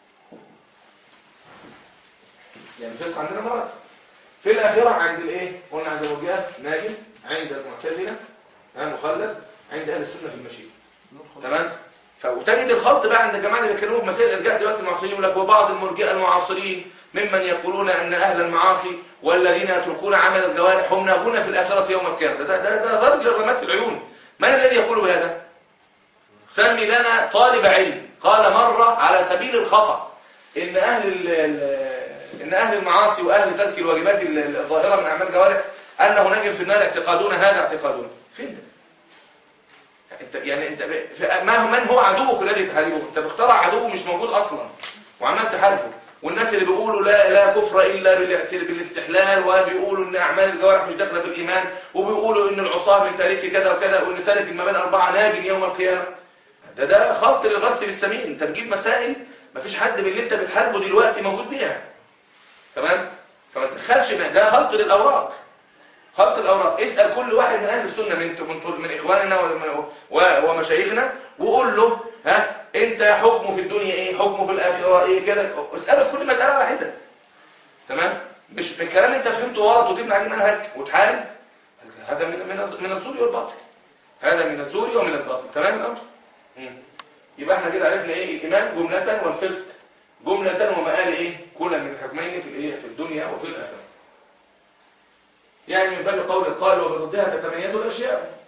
يعني الفسق عندنا مراتب في الاخره عند الايه قلنا عند المرجئه ناجم عند المعتزله ها مخلد عند اهل السنه في المشيئه تمام فتجد الخلط بقى عند الجماعه اللي بيتكلموا في مسائل الارجاء دلوقتي المعاصرين يقول لك وبعض المرجئه المعاصرين ممن يقولون ان اهل المعاصي والذين يتركون عمل الجوارح هم ناجون في الاخره يوم القيامه ده ده ده ضرب للرمات في العيون من الذي يقول بهذا سمي لنا طالب علم قال مره على سبيل الخطا ان اهل ال- ال- ان اهل المعاصي واهل ترك الواجبات ال- الظاهره من اعمال الجوارح انه نجم في النار اعتقادون هذا اعتقادون فين ده انت يعني انت ب- ف- ما هو- من هو عدوك الذي تحاربه انت بتخترع عدو مش موجود اصلا وعمال تحاربه والناس اللي بيقولوا لا لا كفر الا بالاعت- بالاستحلال وبيقولوا ان اعمال الجوارح مش داخله في الايمان وبيقولوا ان العصاه من تارك كذا وكذا وان تارك المبادئ الاربعه ناج يوم القيامه ده ده خلط للغث بالسمين انت بتجيب مسائل مفيش حد من اللي انت بتحاربه دلوقتي موجود بيها تمام فما تدخلش ده ده خلط للاوراق خلط الاوراق اسال كل واحد من اهل السنه من من, من اخواننا و- و- ومشايخنا وقول له ها انت حكمه في الدنيا ايه حكمه في الاخره ايه كده اساله في كل مساله على حده تمام مش من كلام انت فهمته غلط وتبني عليه منهج وتحارب هذا من من من الزور والباطل هذا من الزور ومن الباطل تمام الامر مم. يبقى احنا كده عرفنا ايه الايمان جمله والفسق جمله ومآل ايه كل من الحكمين في الايه في الدنيا وفي الاخره يعني من باب قول القائل وبضدها تتميز الاشياء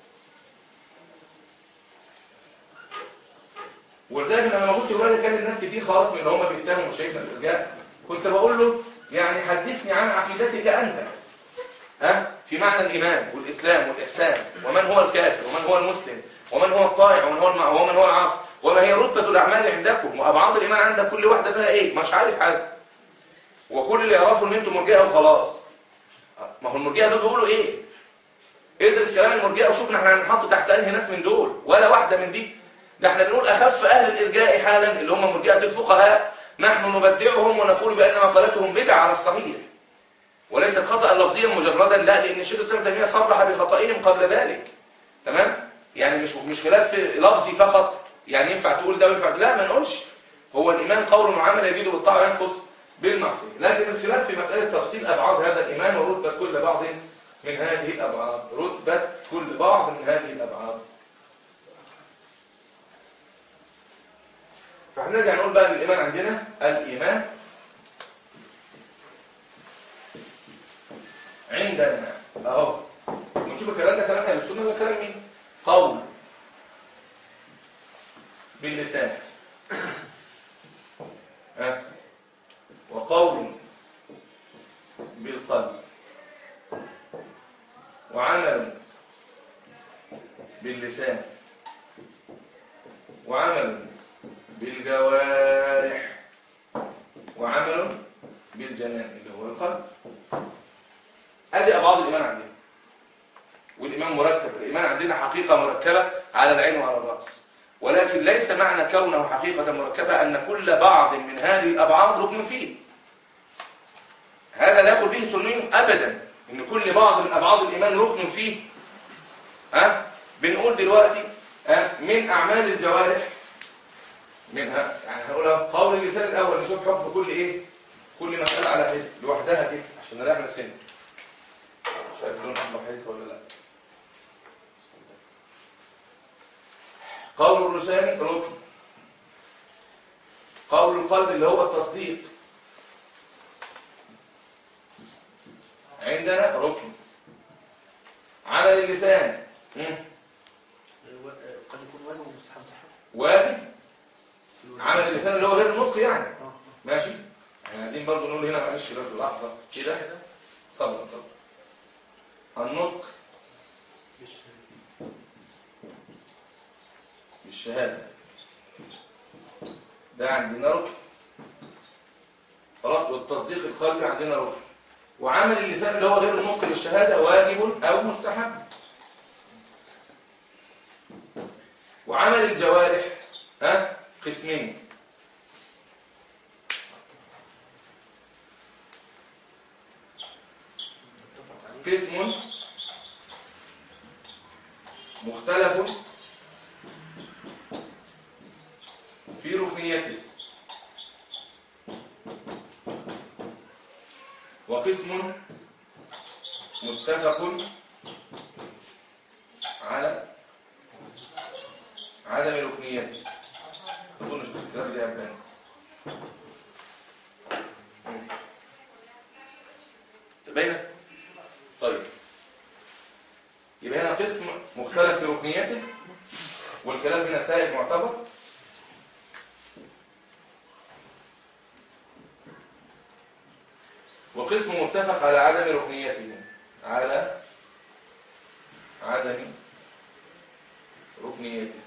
ولذلك انا لما كنت بقول كان الناس كتير خالص من اللي هم بيتهموا شيخنا الارجاء كنت بقول له يعني حدثني عن عقيدتك انت ها في معنى الايمان والاسلام والاحسان ومن هو الكافر ومن هو المسلم ومن هو الطائع ومن هو المع... ومن هو العاصي وما هي رتبه الاعمال عندكم وابعاد الايمان عندك كل واحده فيها ايه مش عارف حاجه وكل اللي يعرفوا ان انتم مرجئه وخلاص ما هو المرجئه دول بيقولوا ايه ادرس كلام المرجئه وشوف احنا هنحط تحت انهي ناس من دول ولا واحده من دي ده احنا بنقول اخف اهل الارجاء حالا اللي هم مرجئه الفقهاء نحن نبدعهم ونقول بان مقالتهم بدعه على الصحيح وليست خطا لفظيا مجردا لا لان الشيخ الاسلام ابن تيميه صرح بخطئهم قبل ذلك تمام يعني مش مش خلاف لفظي فقط يعني ينفع تقول ده وينفع لا ما نقولش هو الايمان قول وعمل يزيد بالطاعه وينقص بالمعصيه لكن الخلاف في مساله تفصيل ابعاد هذا الايمان ورتبه كل بعض من هذه الابعاد رتبه كل بعض من هذه الابعاد فهنرجع نقول بقى ان الايمان عندنا الايمان عندنا اهو ونشوف الكلام ده كلام اهل السنه ولا كلام مين قول باللسان ها وقول بالقلب وعمل باللسان وعمل بالجوارح وعمل بالجنان اللي هو القلب ادي ابعاد الايمان عندنا والايمان مركب الايمان عندنا حقيقه مركبه على العين وعلى الراس ولكن ليس معنى كونه حقيقه مركبه ان كل بعض من هذه الابعاد ركن فيه هذا لا يقول به سني ابدا ان كل بعض من ابعاد الايمان ركن فيه ها بنقول دلوقتي ها من اعمال الجوارح منها يعني هنقول قول اللسان الاول نشوف حكم كل ايه كل مساله على حزب لوحدها كده عشان نريح نفسنا شايف لون احمر حزب ولا لا قول اللسان ركن قول القلب اللي هو التصديق عندنا ركن عمل اللسان مم. قد يكون واجب ومستحب واجب عمل اللسان اللي هو غير النطق يعني اه ماشي احنا عايزين برضه نقول هنا معلش لو لحظه كده صبر صبر النطق بالشهاده ده عندنا ركن خلاص والتصديق القلبي عندنا ركن وعمل اللسان اللي هو غير النطق بالشهاده واجب او مستحب وعمل الجوارح ها قسمين قسم مختلف في ركنيته وقسم متفق على عدم ركنيته أظنش الكلام ده يبان باينة؟ طيب يبقى هنا قسم مختلف في ركنيته والخلاف هنا سائل معتبر وقسم متفق على عدم ركنيته على عدم ركنيته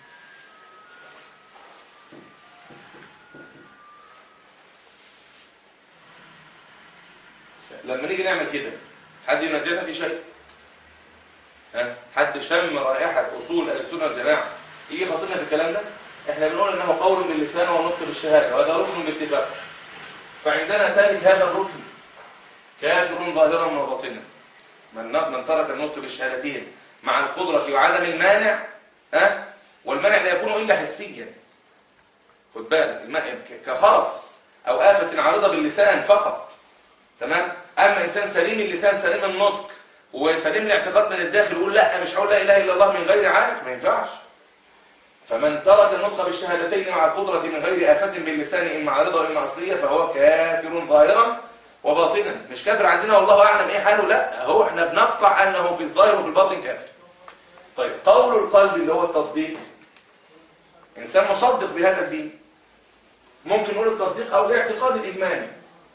لما نيجي نعمل كده حد ينزلنا في شيء ها حد شم رائحة أصول أهل السنة والجماعة يجي فاصلنا في الكلام ده احنا بنقول انه قول باللسان ونطق بالشهادة وهذا ركن باتفاق فعندنا تارك هذا الركن كافر ظاهرا وباطنا من من ترك النطق بالشهادتين مع القدرة وعدم المانع ها والمانع لا يكون إلا حسيا خد بالك الم- كخرس أو آفة عارضة باللسان فقط تمام أما إنسان سليم اللسان سليم النطق وسليم الاعتقاد من الداخل يقول لا مش هقول لا إله إلا الله من غير عائق ما ينفعش فمن ترك النطق بالشهادتين مع القدرة من غير آفة باللسان إما عارضة وإما أصلية فهو كافر ظاهرا وباطنا مش كافر عندنا والله أعلم إيه حاله لا هو إحنا بنقطع أنه في الظاهر وفي الباطن كافر طيب قول القلب اللي هو التصديق إنسان مصدق بهذا الدين ممكن نقول التصديق أو الاعتقاد الإجمالي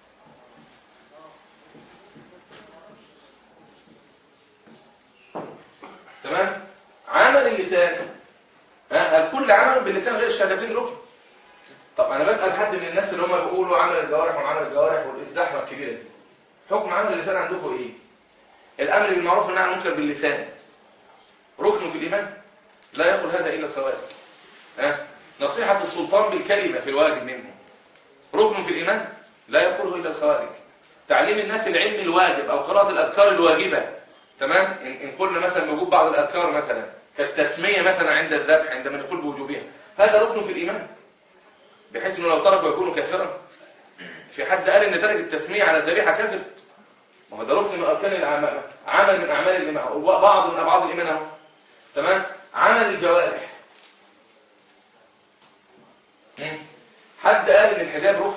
تمام عمل اللسان ها هل كل عمل باللسان غير الشهادتين ركن طب انا بسال حد من الناس اللي هم بيقولوا عمل الجوارح وعمل الجوارح والزحمه الكبيره دي حكم عمل اللسان عندكم ايه الامر بالمعروف والنهي عن المنكر باللسان ركن في الايمان لا يقول هذا الا الخوارج ها نصيحه السلطان بالكلمه في الواجب منه ركن في الايمان لا يقوله الا الخوارج تعليم الناس العلم الواجب او قراءه الاذكار الواجبه تمام ان إن قلنا مثلا موجود بعض الاذكار مثلا كالتسميه مثلا عند الذبح عندما نقول بوجوبها هذا ركن في الايمان بحيث انه لو تركه يكون كافرا في حد قال ان ترك التسميه على الذبيحه كافر ما هو ده ركن من اركان العمل عمل من اعمال الايمان بعض من ابعاد الايمان اهو تمام عمل الجوارح مم. حد قال ان الحجاب ركن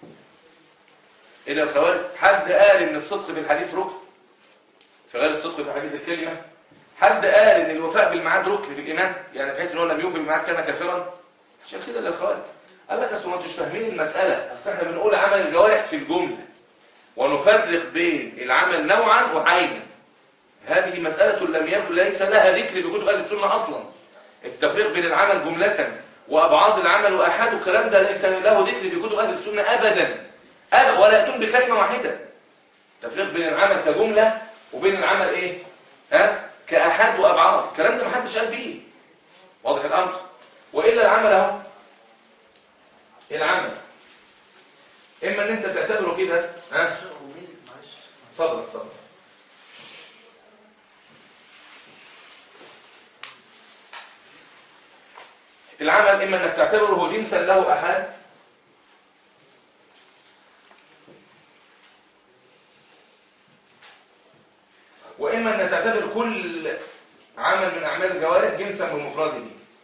الى الخوارج حد قال ان الصدق في الحديث ركن في غير الصدق في حديث الكلمه حد قال ان الوفاء بالميعاد ركن في الايمان يعني بحيث ان هو لم يوفي بالميعاد كان كافرا عشان كده ده الخوارج قال لك اصل ما انتوش فاهمين المساله اصل احنا بنقول عمل الجوارح في الجمله ونفرق بين العمل نوعا وعينا هذه مساله لم يكن ليس لها ذكر في كتب اهل السنه اصلا التفريق بين العمل جمله وابعاد العمل واحاد الكلام ده ليس له ذكر في كتب اهل السنه ابدا أبدا ولا ياتون بكلمه واحده تفريق بين العمل كجمله وبين العمل ايه ها كاحاد وابعاد الكلام ده محدش قال بيه واضح الامر والا العمل اهو العمل اما ان انت تعتبره كده ها ومين معلش صبر صبر العمل اما انك تعتبره جنسا له احاد واما ان تعتبر كل عمل من اعمال الجوارح جنسا بمفرده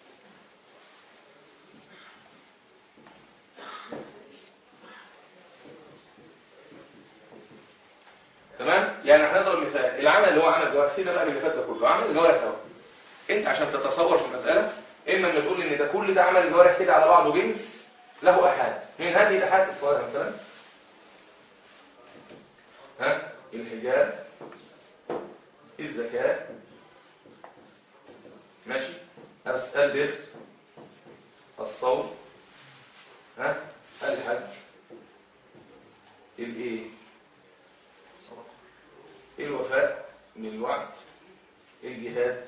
تمام يعني هنضرب مثال العمل اللي هو عمل الجوارح سيبنا بقى من اللي فات ده كله عمل الجوارح اهو انت عشان تتصور في المساله اما ان تقول ان ده كل ده عمل الجوارح كده على بعضه جنس له احاد من هذه الاحاد الصلاه مثلا ها الحجاب الزكاه ماشي أس- البر الصوم ها الحج الايه الوفاء من الوعد الجهاد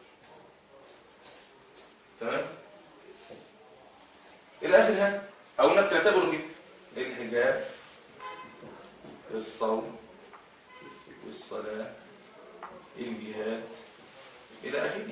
تمام الى اخر هذا او انك تعتبره كده الحجاب الصوم والصلاه الجهاد إلى آخره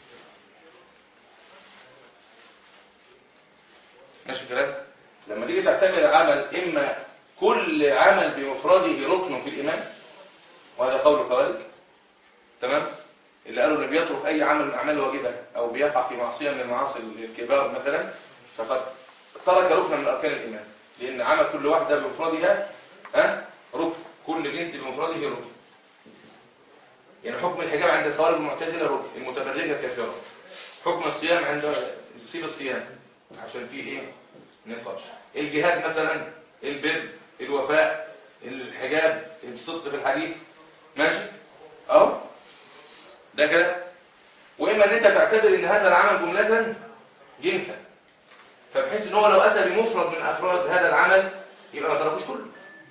ماشي الكلام لما تيجي تعتبر عمل إما كل عمل بمفرده ركن في الإيمان وهذا قول الخوارج تمام اللي قالوا اللي بيترك أي عمل من أعمال الواجبة أو بيقع في معصية من المعاصي الكبار مثلا فقد ترك ركنا من أركان الإيمان لأن عمل كل واحدة بمفردها ها ركن كل جنس بمفرده ركن يعني حكم الحجاب عند الخوارج المعتزله ركن المتبرجه كافره حكم الصيام عند يصيب الصيام عشان فيه ايه نقاش الجهاد مثلا البر الوفاء الحجاب الصدق في الحديث ماشي اهو ده كده واما ان انت تعتبر ان هذا العمل جمله جنسا فبحيث ان هو لو اتى بمفرد من افراد هذا العمل يبقى ما تركوش كله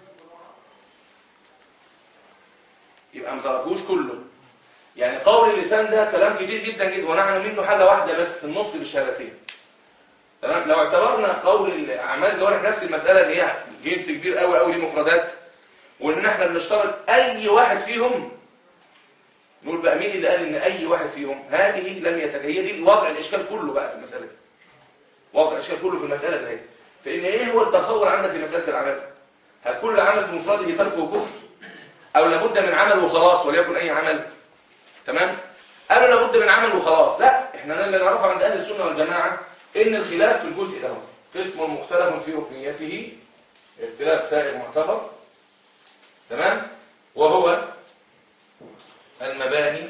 يبقى ما تركوش كله يعني قول اللسان ده كلام جديد جدا جدا ونحن منه حاجه واحده بس النطق بالشهادتين تمام لو اعتبرنا قول الاعمال الجوارح نفس المساله اللي هي جنس كبير قوي قوي ليه مفردات وان احنا بنشترط اي واحد فيهم نقول بقى مين اللي قال ان اي واحد فيهم هذه لم يتك هي دي وضع الاشكال كله بقى في المساله دي وضع الاشكال كله في المساله دي فان ايه هو التصور عندك لمساله العمل هل كل عمل بمفرده تركه كفر او لابد من عمل وخلاص وليكن اي عمل تمام قالوا لابد من عمل وخلاص لا احنا اللي نعرفه عند اهل السنه والجماعه ان الخلاف في الجزء ده قسم مختلف في ركنيته اختلاف سائر معتبر تمام وهو المباني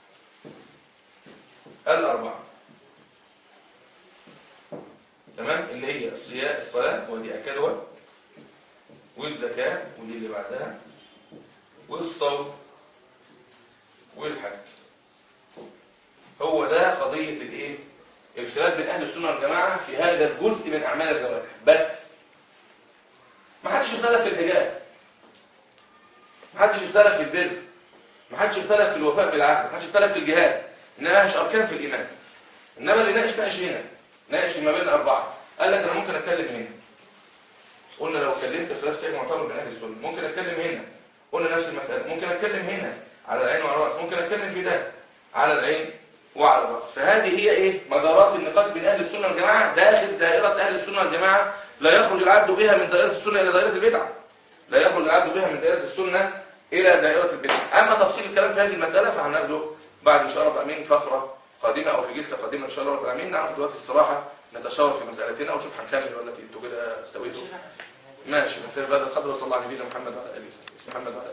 الاربعه تمام اللي هي الصيام الصلاه ودي اكدها والزكاه ودي اللي بعدها والصوم والحج هو ده قضية الايه الخلاف بين اهل السنة والجماعة في هذا الجزء من اعمال الجوارح بس ما حدش اختلف في الحجاب ما حدش اختلف في البر ما حدش اختلف في الوفاء بالعهد ما حدش اختلف في الجهاد انما مش اركان في الايمان انما اللي ناقش ناقش هنا ناقش ما بين اربعه قال لك انا ممكن اتكلم هنا قلنا لو اتكلمت خلاف سائر معتبر بين اهل السنه ممكن اتكلم هنا قلنا نفس المسألة ممكن أتكلم هنا على العين وعلى الرأس ممكن أتكلم في ده على العين وعلى الرأس فهذه هي إيه مدارات النقاش بين أهل السنة والجماعة داخل دائرة أهل السنة والجماعة لا يخرج العبد بها من دائرة السنة إلى دائرة البدعة لا يخرج العبد بها من دائرة السنة إلى دائرة البدعة أما تفصيل الكلام في هذه المسألة فهناخده بعد إن شاء الله بأمين فقرة قادمة أو في جلسة قادمة إن شاء الله رب العالمين نعرف دلوقتي الصراحة نتشاور في مسألتنا ونشوف هنكمل ولا انتوا كده استويتوا ماشي نكتفي بهذا القدر وصلى الله على نبينا محمد وعلى اله وصحبه محمد وعلى آله